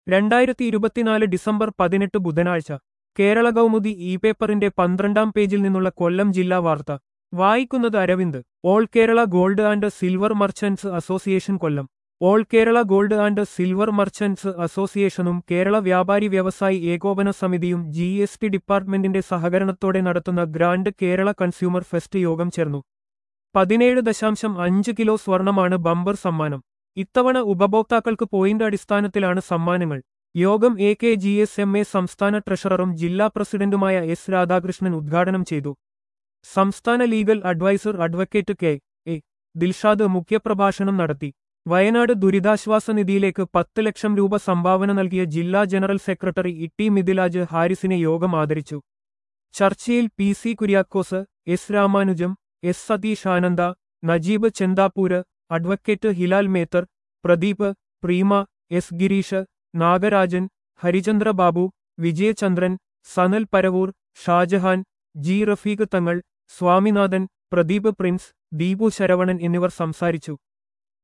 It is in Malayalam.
രണ്ടായിരത്തി ഇരുപത്തിനാല് ഡിസംബർ പതിനെട്ട് ബുധനാഴ്ച കേരള കൗമുദി ഇ പേപ്പറിന്റെ പന്ത്രണ്ടാം പേജിൽ നിന്നുള്ള കൊല്ലം ജില്ലാ വാർത്ത വായിക്കുന്നത് Aravind all Kerala gold and silver merchants association Kollam all Kerala gold and silver merchants അസോസിയേഷനും കേരള വ്യാപാരി വ്യവസായി ഏകോപന സമിതിയും ജി എസ് ടി ഡിപ്പാർട്ട്മെന്റിന്റെ സഹകരണത്തോടെ നടത്തുന്ന ഗ്രാൻഡ് കേരള കൺസ്യൂമർ ഫെസ്റ്റ് യോഗം ചേർന്നു പതിനേഴ് ദശാംശം അഞ്ച് കിലോ സ്വർണമാണ് ബമ്പർ സമ്മാനം ഇത്തവണ ഉപഭോക്താക്കൾക്ക് പോയിന്റ് അടിസ്ഥാനത്തിലാണ് സമ്മാനങ്ങൾ യോഗം A K G S M A സംസ്ഥാന ട്രഷററും ജില്ലാ പ്രസിഡന്റുമായ എസ് രാധാകൃഷ്ണൻ ഉദ്ഘാടനം ചെയ്തു സംസ്ഥാന legal adviser advocate K A Dilshad മുഖ്യപ്രഭാഷണം നടത്തി വയനാട് ദുരിതാശ്വാസ നിധിയിലേക്ക് പത്ത് ലക്ഷം രൂപ സംഭാവന നൽകിയ ജില്ലാ ജനറൽ സെക്രട്ടറി ഇട്ടി മിഥിലാജ് ഹാരിസിനെ യോഗം ആദരിച്ചു ചർച്ചയിൽ P C Kuriakose S Ramanujam S Satheesh Ananda Najeeb Chenthapoor advocate Hilal Methar Pradeep Preema S Girish Nagarajan Harichandra Babu Vijayachandran Sanal Paravur Shajahan G Rafeeq Thangal Swaminathan Pradeep Prince Deepu Saravanan എന്നിവർ സംസാരിച്ചു